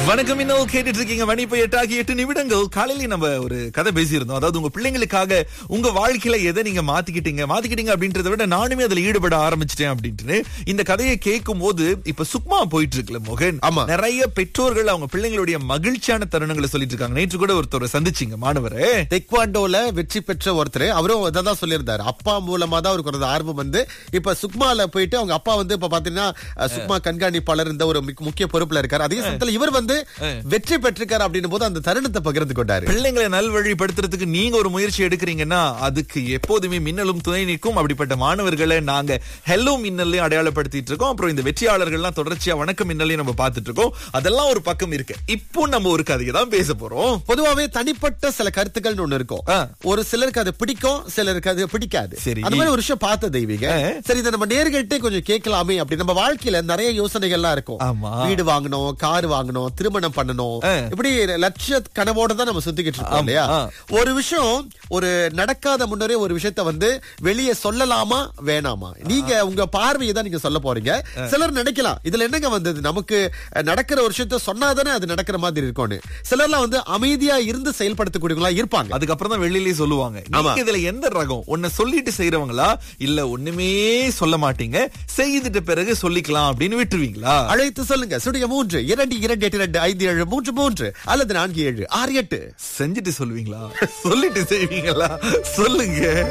வணக்கம் இன்னும் கேட்டுட்டு இருக்கீங்க மணி இப்ப எட்டாகி எட்டு நிமிடங்கள் காலையில நம்ம ஒரு கதை பேசியிருந்தோம் அதாவது உங்க பிள்ளைங்களுக்காக உங்க வாழ்க்கையில எதை நீங்க மாத்திக்கிட்டீங்க மாத்திக்கிட்டீங்க அப்படின்றத விட நானுமே அதுல ஈடுபட ஆரம்பிச்சிட்டேன் அப்படின்ட்டு இந்த கதையை கேட்கும் போது இப்ப சுக்மா போயிட்டு இருக்குல்ல மோகன் ஆமா. நிறைய பெற்றோர்கள் அவங்க பிள்ளைங்களுடைய மகிழ்ச்சியான தருணங்களை சொல்லிட்டு இருக்காங்க நேற்று கூட ஒருத்தர் சந்திச்சிங்க மாணவரே டெக்வாண்டோல வெற்றி பெற்ற ஒருத்தர் அவரும் தான் சொல்லியிருந்தாரு அப்பா மூலமா தான் அவருக்கு ஒரு ஆர்வம் வந்து இப்ப சுக்மால போயிட்டு அவங்க அப்பா வந்து இப்ப பாத்தீங்கன்னா அஹ், சுக்மா கண்காணிப்பாளர் இந்த ஒரு மிக- முக்கிய பொறுப்புல இருக்காரு அதே சமயத்துல இவர் வந்து வெற்றி பெற்றிருக்காரு அப்படின்னும் போது அந்த தருணத்தை பகிர்ந்து கொண்டாரு பிள்ளைங்களை நல்வழிப்படுத்துறதுக்கு நீங்க ஒரு முயற்சி எடுக்கிறீங்கன்னா அதுக்கு எப்போதுமே மின்னலும் துணை நிற்கும் அப்படிப்பட்ட மாணவர்களை நாங்க ஹெல்லோ மின்னலையும் அடையாளப்படுத்திட்டு இருக்கோம் அப்புறம் இந்த வெற்றியாளர்கள்லாம் தொடர்ச்சியா வணக்கம் மின்னலையும் நம்ம பார்த்துட்டு இருக்கோம் அதெல்லாம் ஒரு பக்கம் இருக்கு இப்போ நம்ம ஒரு கதையை தான் பேச போறோம் பொதுவாவே தனிப்பட்ட சில கருத்துக்கள்னு ஒண்ணு இருக்கும் ஆ. ஒரு சிலருக்கு அது பிடிக்கும் சிலருக்கு அது பிடிக்காது சரி. அந்த மாதிரி ஒரு விஷயம் பார்த்த தெய்வீக ஆ. சரி இதை நம்ம நேர்கிட்டே கொஞ்சம் கேட்கலாமே அப்படி நம்ம வாழ்க்கையில நிறைய யோசனைகள்லாம் இருக்கும் ஆமா. வீடு வாங்கணும் கார் வாங்கணும் திருமணம் பண்ணணும் ஆ. இப்படி லட்சிய கனவோட தான் நம்ம சுத்திக்கிட்டு இருக்கோம் ஆமா. இல்லையா ஆ. ஒரு விஷயம் ஒரு நடக்காத முன்னரே ஒரு விஷயத்த வந்து வெளியே சொல்லலாமா வேணாமா நீங்க உங்க பார்வையை தான் நீங்க சொல்ல போறீங்க சிலர் நினைக்கலாம் இதுல என்னங்க வந்தது நமக்கு அஹ், நடக்கிற ஒரு விஷயத்த சொன்னாதானே அது நடக்கிற மாதிரி இருக்கும்னு சிலர்லாம் வந்து அமைதியா இருந்து செயல்படுத்தக்கூடியவங்களா இருப்பாங்க அதுக்கப்புறம் தான் வெளியிலேயே சொல்லுவாங்க ஆமா. நீங்க இதுல எந்த ரகம் ஒன்ன சொல்லிட்டு செய்யறவங்களா இல்ல ஒண்ணுமே சொல்ல மாட்டீங்க செய்துட்ட பிறகு சொல்லிக்கலாம் அப்படின்னு விட்டுருவீங்களா அழைத்து சொல்லுங்க சுடிய மூன்று இரண்டு இரண்டு எட்டு ரெண்டு ஐந்து ஏழு மூன்று மூன்று அல்லது நான்கு ஏழு ஆறு எட்டு செஞ்சுட்டு சொல்லுவீங்களா சொல்லிட்டு செய்வீங்களா சொல்லுங்க